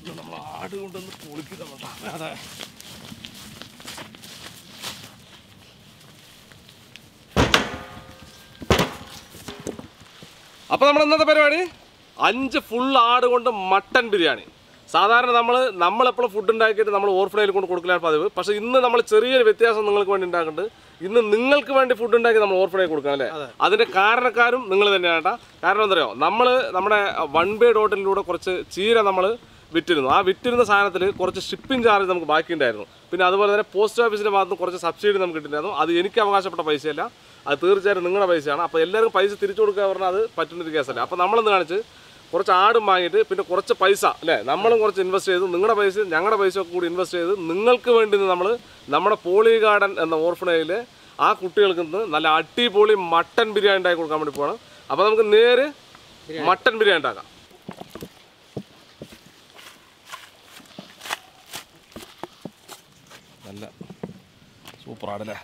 നമ്മൾ ആട് കൊണ്ടൊന്ന് പൊളിക്കുന്നുണ്ടാ അതെ അപ്പോൾ നമ്മൾ ഇന്നത്തെ പരിപാടി അഞ്ച് ഫുൾ ആട് കൊണ്ട് മട്ടൻ ബിരിയാണി സാധാരണ നമ്മൾ നമ്മളെപ്പോഴും ഫുഡ് ഉണ്ടാക്കിയിട്ട് നമ്മൾ ഓർഫനയിൽ കൊണ്ട് കൊടുക്കലാണ് പതിവ് പക്ഷേ ഇന്ന് നമ്മൾ ചെറിയൊരു വ്യത്യാസം നിങ്ങൾക്ക് വേണ്ടി ഉണ്ടാക്കുന്നുണ്ട് ഇന്ന് നിങ്ങൾക്ക് വേണ്ടി ഫുഡ് ഉണ്ടാക്കി നമ്മൾ ഓർഫനയിൽ കൊടുക്കണം അല്ലേ അതിൻ്റെ കാരണക്കാരും നിങ്ങൾ തന്നെയാണ് കേട്ടോ കാരണം എന്താ പറയുക നമ്മൾ നമ്മുടെ വൺ ബേ ഡോട്ടിലൂടെ കുറച്ച് ചീര നമ്മൾ വിറ്റിരുന്നു ആ വിറ്റിരുന്ന സാധനത്തിൽ കുറച്ച് ഷിപ്പിംഗ് ചാർജ് നമുക്ക് ബാക്കിയുണ്ടായിരുന്നു പിന്നെ അതുപോലെ തന്നെ പോസ്റ്റ് ഓഫീസിൻ്റെ ഭാഗത്ത് നിന്ന് കുറച്ച് സബ്സിഡി നമുക്ക് കിട്ടിയിട്ടുണ്ടായിരുന്നു അത് എനിക്ക് അവകാശപ്പെട്ട പൈസയല്ല അത് തീർച്ചയായിട്ടും നിങ്ങളുടെ പൈസയാണ് അപ്പോൾ എല്ലാവർക്കും പൈസ തിരിച്ചു കൊടുക്കുക പറഞ്ഞാൽ അത് പറ്റുന്നൊരു കേസല്ല അപ്പോൾ നമ്മളെന്ന് കാണിച്ച് കുറച്ച് ആടും വാങ്ങിയിട്ട് പിന്നെ കുറച്ച് പൈസ അല്ലേ നമ്മളും കുറച്ച് ഇൻവെസ്റ്റ് ചെയ്ത് നിങ്ങളുടെ പൈസ ഞങ്ങളുടെ പൈസ ഒക്കെ കൂടി ഇൻവെസ്റ്റ് ചെയ്ത് നിങ്ങൾക്ക് വേണ്ടി നമ്മൾ നമ്മുടെ പോളി ഗാർഡൻ എന്ന ഓർഫനയിൽ ആ കുട്ടികൾക്ക് ഇന്ന് നല്ല അടിപൊളി മട്ടൻ ബിരിയാണി ഉണ്ടാക്കി കൊടുക്കാൻ വേണ്ടി പോകണം അപ്പോൾ നമുക്ക് നേരെ മട്ടൻ ബിരിയാണി ഉണ്ടാക്കാം നല്ല സൂപ്പർ ആടല്ലേ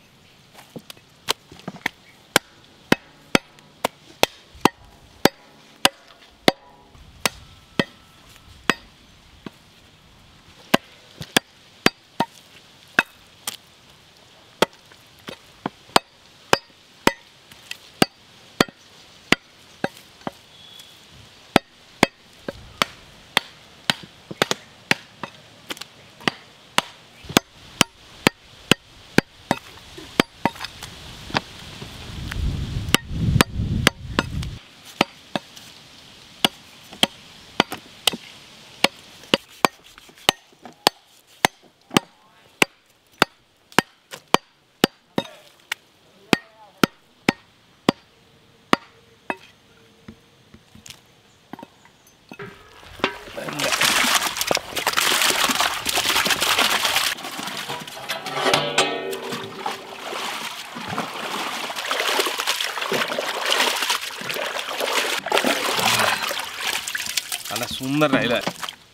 നല്ല സുന്ദരനായി അല്ലേ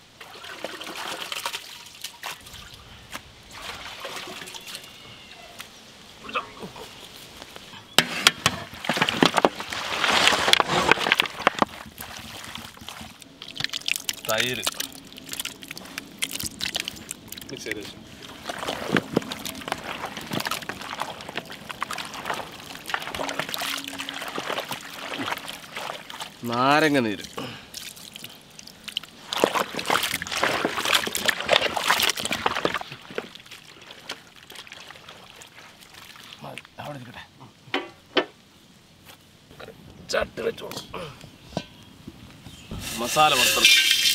തൈര് മിക്സ് ചെയ്ത് വെച്ചു നാരങ്ങ നീര് മതി, അവിടെ ഇരിക്കട്ടെ ചട്ടി വെച്ചോളൂ മസാല വറുത്തത്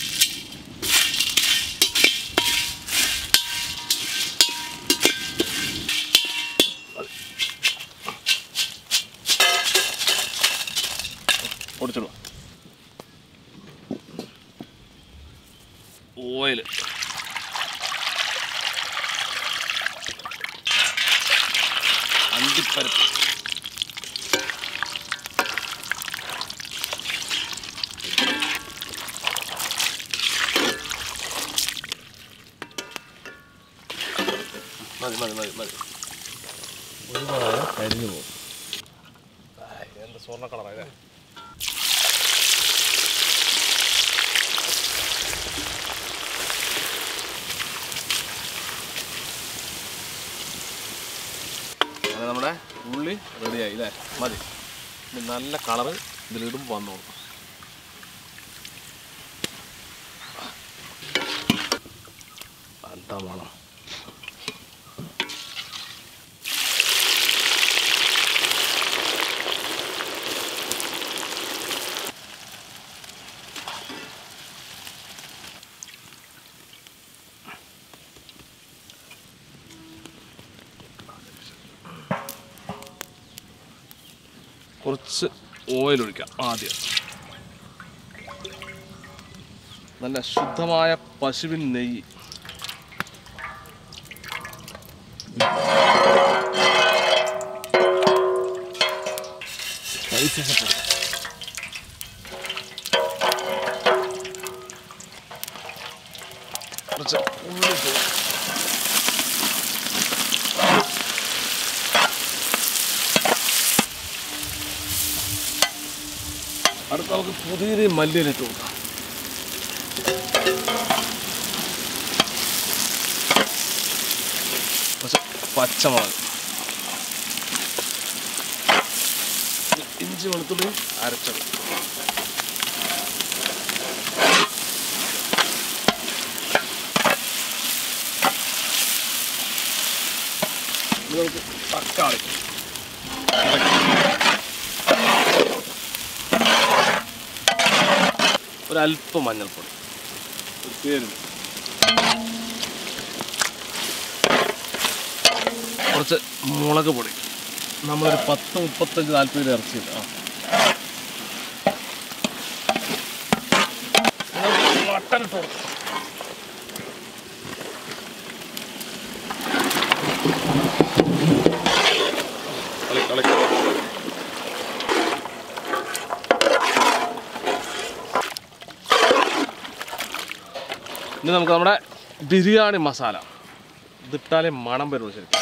പൊടിച്ചോളൂ ഓയിൽ അണ്ടിപ്പരിപ്പ് മതി മതി മതി മതി ഒരുപാട് കരിഞ്ഞു പോകും എന്ത് സ്വർണ്ണ കളറാണ് അങ്ങനെ നമ്മുടെ ഉള്ളി റെഡിയായി അല്ലേ മതി ഇനി നല്ല കളറ് ഇതിലിടും വന്നോളൂ എന്താ വേണം കുറച്ച് ഓയിൽ ഒഴിക്കാം ആദ്യം നല്ല ശുദ്ധമായ പശുവിൻ നെയ്യ് Spices ഒക്കെ ഇടാം. കുറച്ച് ഉള്ളി ഇട്ട് കൊടുക്കാം. അടുത്ത നമുക്ക് പുതിയ മല്ലിയിലിട്ട് കൊടുക്കാം പച്ചമുളക് ഇഞ്ചി വെളുത്തുള്ളി അരച്ചത് ഇനി നമുക്ക് തക്കാളി ഒരല്പം മഞ്ഞൾപ്പൊടി ഒരു പേരിന് കുറച്ച് മുളക് പൊടി നമ്മളൊരു പത്ത് മുപ്പത്തഞ്ച് നാൽപ്പത് ഇറച്ചിയില്ല ആ മട്ടൻ ഇട്ട് കൊടുക്കാം കളി കളി ഇനി നമുക്ക് നമ്മുടെ ബിരിയാണി മസാല ഇതിട്ടാലേ മണം വരുള്ളൂ ശരിക്കും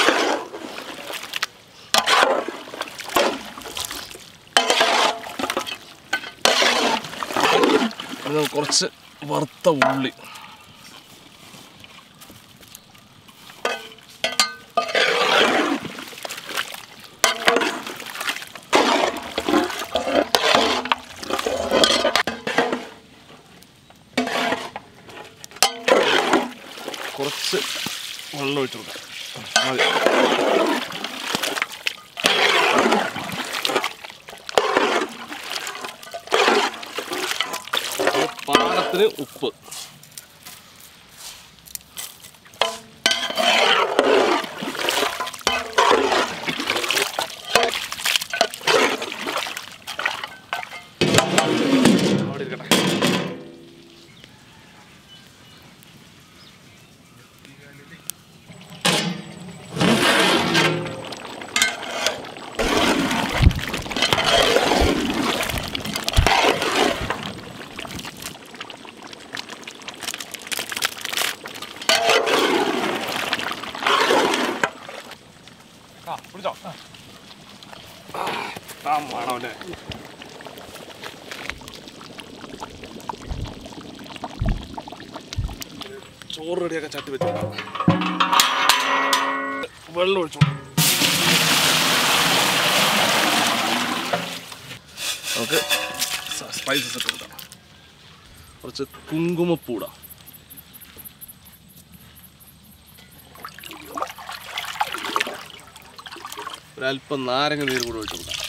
ഇനി നമുക്ക് കുറച്ച് വറുത്ത ഉള്ളി കുറച്ച് വെള്ളം ഒഴിച്ചു കൊടുക്കാം മതി ഇത് പാകത്തിന് ഉപ്പ് അവിടെ ഇരിക്കട്ടെ ആ പിടിച്ചോ ആ മണമല്ലേ ചോറ് റെഡിയൊക്കെ ചട്ടി വെച്ചു വെള്ളം ഒഴിച്ചു നമുക്ക് സ്പൈസസ് ഇട്ട് കൊടുക്കാം കുറച്ച് കുങ്കുമപ്പൂട ഒരല്പം നാരങ്ങ നീര് കൂടെ ഒഴിച്ചു കൊടുക്കാം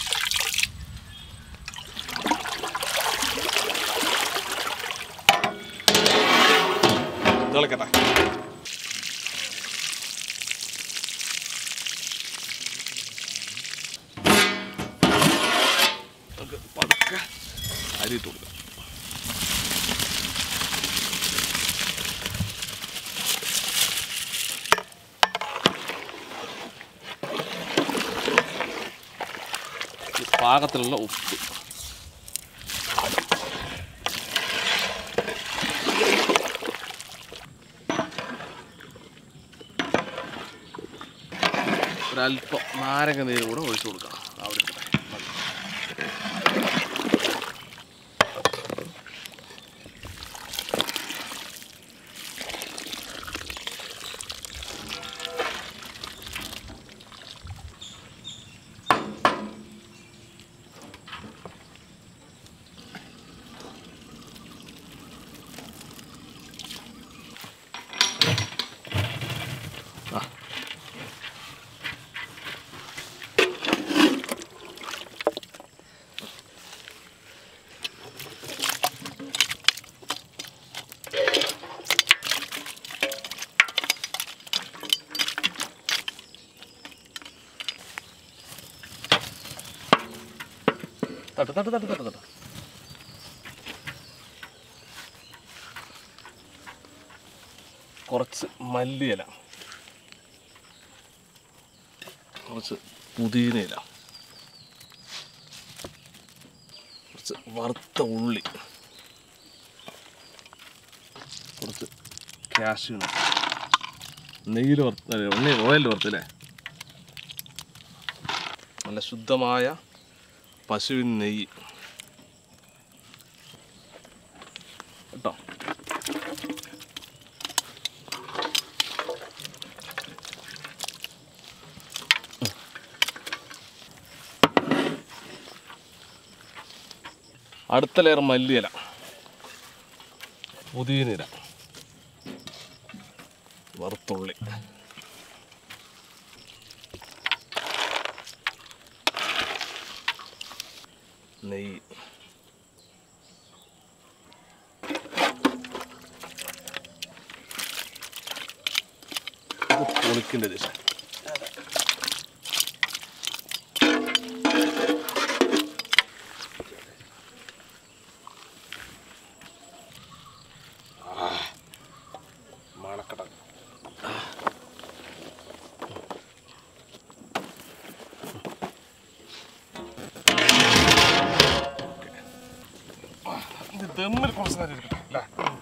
തിളക്കട്ടെ നമുക്ക് പതുക്കെ അരി ഇട്ട് കൊടുക്കാം ഈ പാകത്തിലുള്ള ഉപ്പ് ഒരല്പം നാരങ്ങ നീര് കൂടെ ഒഴിച്ചു കൊടുക്കാം അവിടെ ഇരിക്കട്ടെ. മതി. തട്ട് തട്ട് തട്ട് തട്ട് തട്ട് കുറച്ച് മല്ലിയില കുറച്ച് പുതിനയില കുറച്ച് വറുത്ത ഉള്ളി കുറച്ച് കാഷ്യൂ നെയ്യിൽ വറുത്ത ഉണ്ണി ഓയിൽ വറുത്തല്ലേ നല്ല ശുദ്ധമായ പശുവിൻ നെയ്യ് കേട്ടോ അടുത്ത ലെയർ മല്ലിയില പുതിയനില വറുത്തുള്ളി നെയ്യ് ഇത് പൊളിക്കിൻ്റെ ദിശ മണക്കട ഇത് ദമ്മിൽ കുറച്ച് നേരം ഇരിക്കട്ടെ അല്ലേ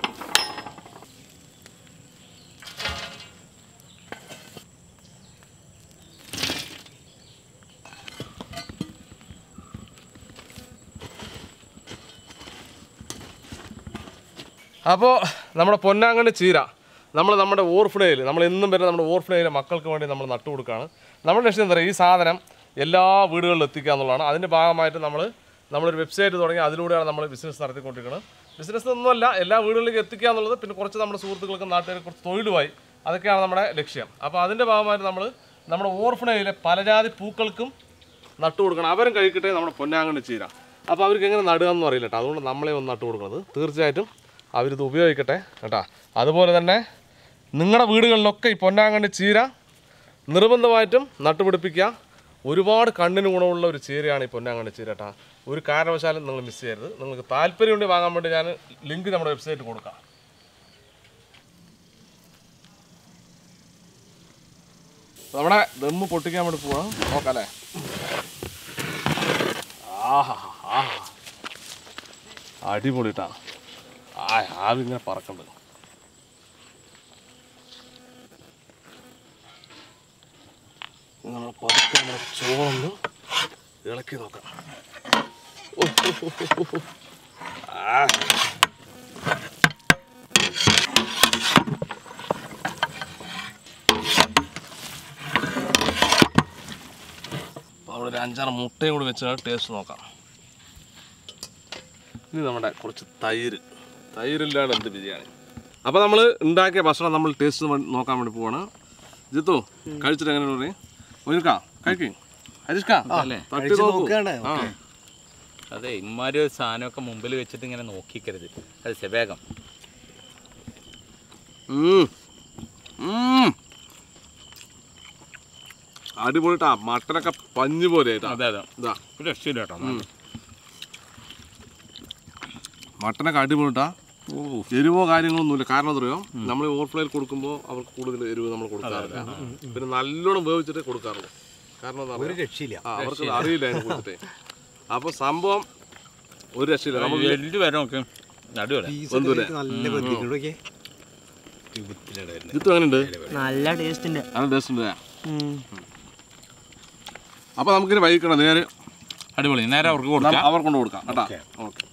അപ്പോൾ നമ്മുടെ പൊന്നാങ്കണ്ണി ചീര നമ്മൾ നമ്മുടെ ഓർഫിണയിൽ നമ്മൾ എന്നും വരുന്ന നമ്മുടെ ഓർഫിണയിലെ മക്കൾക്ക് വേണ്ടി നമ്മൾ നട്ടു കൊടുക്കുകയാണ് നമ്മുടെ ലക്ഷ്യം എന്താ പറയുക ഈ സാധനം എല്ലാ വീടുകളിലും എത്തിക്കുക എന്നുള്ളതാണ് അതിൻ്റെ ഭാഗമായിട്ട് നമ്മൾ നമ്മളൊരു വെബ്സൈറ്റ് തുടങ്ങി അതിലൂടെയാണ് നമ്മൾ ബിസിനസ് നടത്തിക്കൊണ്ടിരിക്കുന്നത് ബിസിനസ് ഒന്നുമല്ല എല്ലാ വീടുകളിലേക്ക് എത്തിക്കുക എന്നുള്ളത് പിന്നെ കുറച്ച് നമ്മുടെ സുഹൃത്തുക്കൾക്കും നാട്ടുകാർക്ക് കുറച്ച് തൊഴിലുമായി അതൊക്കെയാണ് നമ്മുടെ ലക്ഷ്യം അപ്പോൾ അതിൻ്റെ ഭാഗമായിട്ട് നമ്മൾ നമ്മുടെ ഓർഫിണയിലെ പലജാതി പൂക്കൾക്കും നട്ടു കൊടുക്കണം അവരും കഴിക്കട്ടെ നമ്മുടെ പൊന്നാങ്കണ്ണി ചീര അപ്പോൾ അവർക്ക് എങ്ങനെ നടുകയെന്നും അറിയില്ല കേട്ടോ അതുകൊണ്ട് നമ്മളെ ഒന്ന് നട്ടു കൊടുക്കുന്നത് തീർച്ചയായിട്ടും അവരിത് ഉപയോഗിക്കട്ടെ കേട്ടോ അതുപോലെ തന്നെ നിങ്ങളുടെ വീടുകളിലൊക്കെ ഈ പൊന്നാങ്കണ്ണി ചീര നിർബന്ധമായിട്ടും നട്ടുപിടിപ്പിക്കുക ഒരുപാട് കണ്ണിന് ഗുണമുള്ള ഒരു ചീരയാണ് ഈ പൊന്നാങ്കണ്ണി ചീര കേട്ടോ ഒരു കാരണവശാലും നിങ്ങൾ മിസ് ചെയ്യരുത് നിങ്ങൾക്ക് താല്പര്യമുണ്ടെങ്കിൽ വാങ്ങാൻ വേണ്ടി ഞാൻ ലിങ്ക് നമ്മുടെ വെബ്സൈറ്റിൽ കൊടുക്കാം നമ്മുടെ ദമ്മ് പൊട്ടിക്കാൻ വേണ്ടി പോവാം നോക്കാം അല്ലേ ആഹാ ആഹാ അടിപൊളിട്ടാ ആ ആവി ഇങ്ങനെ പറക്കണ്ട് നമ്മൾ പതുക്കെ നമ്മുടെ ചോന്ന് ഇളക്കി നോക്കാം ഓ, ഓ, ഓ, ഓ, ഓ. ആ. അപ്പോൾ അവിടെ ഒരു അഞ്ചാറ് മുട്ടയും കൂടി വെച്ചാൽ ടേസ്റ്റ് നോക്കാം ഇനി നമ്മുടെ കുറച്ച് തൈര് തൈരില്ലാണ്ട് എന്ത് ബിരിയാണി അപ്പോൾ നമ്മൾ ഉണ്ടാക്കിയ ഭക്ഷണം നമ്മൾ ടേസ്റ്റ് നോക്കാൻ വേണ്ടി പോവാണ് ജിത്തു കഴിച്ചിട്ട് എങ്ങനെ പറയും ഒരുക്കാ കഴിക്കേ ഹരീഷ്കാ തട്ടി നോക്കൂ ആ അതെ ഇമ്മാരി ഒരു സാധനമൊക്കെ മുമ്പിൽ വെച്ചിട്ട് ഇങ്ങനെ നോക്കിക്കരുത് അത് സെവേഗം ഉം. ഉം. അടിപൊളിട്ടാ മട്ടനൊക്കെ പഞ്ഞു പോലെ ആയിട്ടാ അതെ അതെ ഇതാ ഒരു രക്ഷയില്ല കേട്ടോ മട്ടനൊക്കെ അടിപൊളിട്ടാ എരിവോ കാര്യങ്ങളൊന്നുമില്ല കാരണം എന്താ പറയുക നമ്മൾ ഓവർഫ്ലോയിൽ കൊടുക്കുമ്പോൾ അവർക്ക് കൂടുതൽ എരിവ് നമ്മൾ കൊടുക്കാറില്ല പിന്നെ നല്ലോണം വേവിച്ചിട്ട് കൊടുക്കാറുള്ളൂ കാരണം എന്താ ഒരു പറയുക രക്ഷയില്ല ആ അവർക്ക് അറിയില്ല അതിനെ കുറിച്ചിട്ട് അപ്പോൾ സംഭവം ഒരു രക്ഷയില്ല നമ്മൾ എല്ല് വരെ നോക്ക് അടിപൊളി ബന്ധുരെ നല്ല ബന്ധിക്കണോക്കെ രൂപത്തിലാണ് ജിത്തു എങ്ങനെയുണ്ട് നല്ല ടേസ്റ്റ് ഉണ്ട് നല്ല ടേസ്റ്റ് ഉണ്ട് അപ്പോൾ നമുക്കിനി വൈകിക്കണം നേരെ അടിപൊളി നേരെ അവർക്ക് കൊടുക്കാം അവർ കൊണ്ട് കൊടുക്കാം കേട്ടാ ഓക്കെ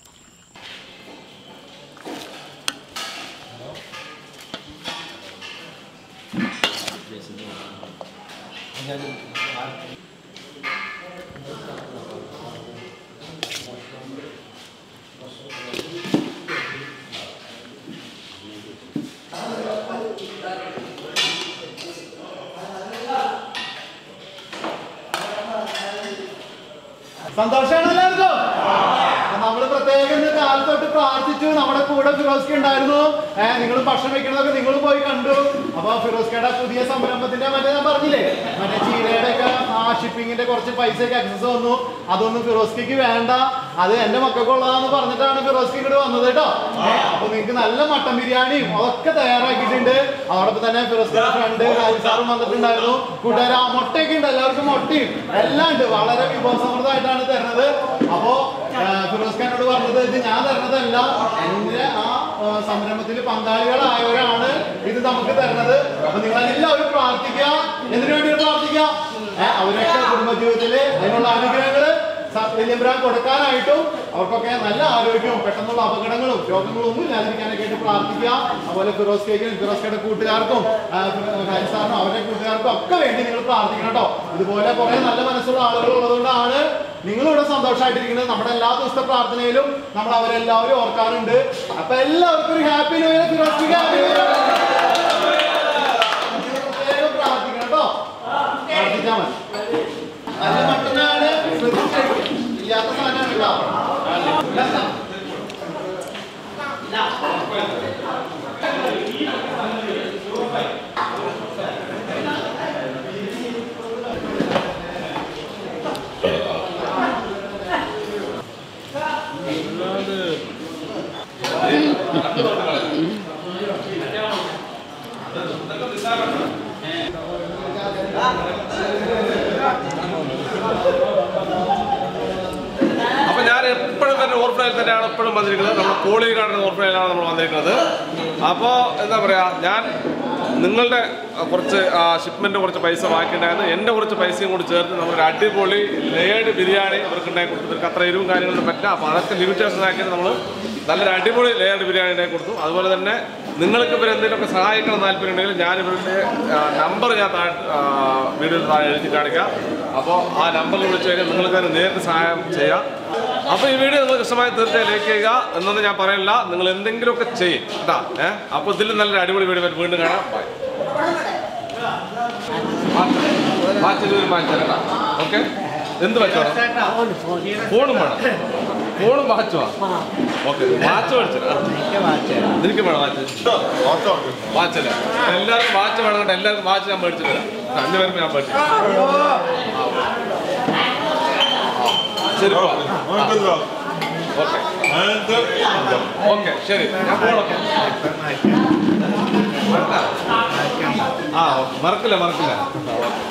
സന്തോഷമാണ് എല്ലാവർക്കും നമ്മൾ പ്രത്യേകം ഇന്ന് കാലത്തൊട്ട് പ്രാർത്ഥിച്ചു നമ്മുടെ കൂടെ ഫിറോസ്ക ഉണ്ടായിരുന്നു ഏഹ് നിങ്ങൾ ഭക്ഷണം വെക്കണതൊക്കെ നിങ്ങൾ പോയി കണ്ടു അപ്പൊ ഫിറോസ്കയുടെ പുതിയ സംരംഭത്തിന്റെ മറ്റേ ഞാൻ പറഞ്ഞില്ലേ മറ്റേ ചീരയുടെ ഒക്കെ ആ ഷിപ്പിങ്ങിന്റെ കുറച്ച് പൈസയൊക്കെ അക്സസ് വന്നു അതൊന്നും ഫിറോസ്കയ്ക്ക് വേണ്ട അത് എന്റെ മക്കൾക്കുള്ളതാന്ന് പറഞ്ഞിട്ടാണ് ഫിറോസ്ക ഇങ്ങോട്ട് വന്നത് കേട്ടോ ഏഹ് അപ്പൊ നിങ്ങൾക്ക് നല്ല മട്ടൻ ബിരിയാണിയും അതൊക്കെ തയ്യാറാക്കിയിട്ടുണ്ട് അതോടൊപ്പം തന്നെ ഫിറോസ്കയുടെ ഫ്രണ്ട് സാറും വന്നിട്ടുണ്ടായിരുന്നു കൂട്ടുകാർ ആ മുട്ടയൊക്കെ ഉണ്ട് എല്ലാവർക്കും മുട്ടയും എല്ലാം ഉണ്ട് വളരെ വിഭവസമൃദ്ധമായിട്ടാണ് തരുന്നത് അപ്പോ ആ, ഫിറോസ് ഖാനോട് പറഞ്ഞത് ഇത് ഞാൻ തരുന്നതല്ല എന്റെ ആ ആ, സംരംഭത്തിൽ പങ്കാളികളായവരാണ് ഇത് നമുക്ക് തരുന്നത് അപ്പൊ നിങ്ങൾ എല്ലാവരും പ്രാർത്ഥിക്കുക എന്തിനു വേണ്ടി പ്രാർത്ഥിക്കുക ഏഹ് അവരൊക്കെ കുടുംബജീവിതത്തില് അതിനുള്ള അനുഗ്രഹങ്ങള് വല്യമ്പരാൻ കൊടുക്കാനായിട്ടും അവർക്കൊക്കെ നല്ല ആരോഗ്യവും പെട്ടെന്നുള്ള അപകടങ്ങളും രോഗങ്ങളും ഒന്നും ഇല്ലാതിരിക്കാനൊക്കെ ആയിട്ട് പ്രാർത്ഥിക്കുക അതുപോലെ ഫിറോസ് കേക്കും ഫിറോസ് കയുടെ കൂട്ടുകാർക്കും ആ, ഹാരി സാറിനും അവരുടെ കൂട്ടുകാർക്കും ഒക്കെ വേണ്ടി നിങ്ങൾ പ്രാർത്ഥിക്കണം കേട്ടോ ഇതുപോലെ കുറെ നല്ല മനസ്സുള്ള ആളുകൾ ഉള്ളതുകൊണ്ടാണ് നിങ്ങൾ ഇവിടെ സന്തോഷമായിട്ടിരിക്കുന്നത് നമ്മുടെ എല്ലാ ദിവസത്തെ പ്രാർത്ഥനയിലും നമ്മൾ അവരെല്ലാവരും ഓർക്കാറുണ്ട് അപ്പൊ എല്ലാവർക്കും ഒരു ഹാപ്പി ന്യൂ ഇയർ ഫിറോസ്ക്ക് ഹാപ്പി ന്യൂ ഇയർ പ്രത്യേകം പ്രാർത്ഥിക്കണം കേട്ടോ പ്രാർത്ഥിച്ചാൽ മതി നല്ല മട്ടനാണ് ശ്രദ്ധിച്ചേക്കും ഇല്ലാത്ത സാധനമാണ് കേട്ടോ അപ്പൊ ഞാൻ എപ്പോഴും തന്നെ ഓർഫനയിൽ തന്നെയാണ് എപ്പോഴും വന്നിരിക്കുന്നത് നമ്മുടെ കോളികാടിന്റെ ഓർഫനയിലാണ് നമ്മൾ വന്നിരിക്കുന്നത് അപ്പോൾ എന്താ പറയാ ഞാൻ നിങ്ങളുടെ ആ, കുറച്ച് ഷിപ്മെന്റ് കുറച്ച് പൈസ ബാക്കിയുണ്ടായിരുന്നു എൻ്റെ കുറച്ച് പൈസയും കൂടി ചേർത്ത് നമ്മളൊരു അടിപൊളി ലേഡ് ബിരിയാണി ഇവർക്ക് ഉണ്ടാക്കി കൊടുത്തു ഇവർക്ക് അത്ര എരിവും കാര്യങ്ങളൊന്നും പറ്റില്ല അപ്പോൾ അതൊക്കെ ലിമിറ്റേഷൻ ആക്കിയിട്ട് നമ്മൾ നല്ലൊരു അടിപൊളി ലേഡ് ബിരിയാണി ഉണ്ടാക്കി കൊടുത്തു അതുപോലെ തന്നെ നിങ്ങൾക്ക് ഇവർ എന്തെങ്കിലുമൊക്കെ സഹായിക്കണം താല്പര്യം ഉണ്ടെങ്കിൽ ഞാൻ ഇവരുടെ നമ്പർ ഞാൻ താഴെ വീഡിയോയിൽ താഴെ എഴുതി കാണിക്കാം അപ്പോൾ ആ നമ്പറിൽ വിളിച്ചു കഴിഞ്ഞാൽ നിങ്ങൾക്ക് അതിന് നേരിട്ട് സഹായം ചെയ്യാം അപ്പോൾ ഈ വീഡിയോ നിങ്ങൾക്ക് ഇഷ്ടമായി തീർച്ചയായും ലൈക്ക് ചെയ്യുക എന്നൊന്നും ഞാൻ പറയില്ല നിങ്ങൾ എന്തെങ്കിലുമൊക്കെ ചെയ്യും കേട്ടാ ഏഹ് അപ്പോൾ ഇതിൽ നല്ലൊരു അടിപൊളി വീഡിയോ ആയിട്ട് വീണ്ടും കാണാം ബൈ മാറ്റൊരു മാറ്റാം കേട്ടാ ഓക്കെ എന്ത് പറ്റണം ഫോണും വേണം ഫോണും വാച്ചുവാ ഓക്കെ വാച്ച് മേടിച്ചില്ല നിനക്ക് വേണം വാച്ച് വാച്ചല്ലേ എല്ലാവർക്കും വാച്ച് വേണം കേട്ടോ എല്ലാവർക്കും വാച്ച് ഞാൻ മേടിച്ചു തരാം അഞ്ചു പേർക്ക് ഞാൻ മേടിച്ചു ശരി ഓക്കെ ഓക്കെ ശരി ഞാൻ പോകണം ആ ഓക്കെ മറക്കില്ല മറക്കില്ല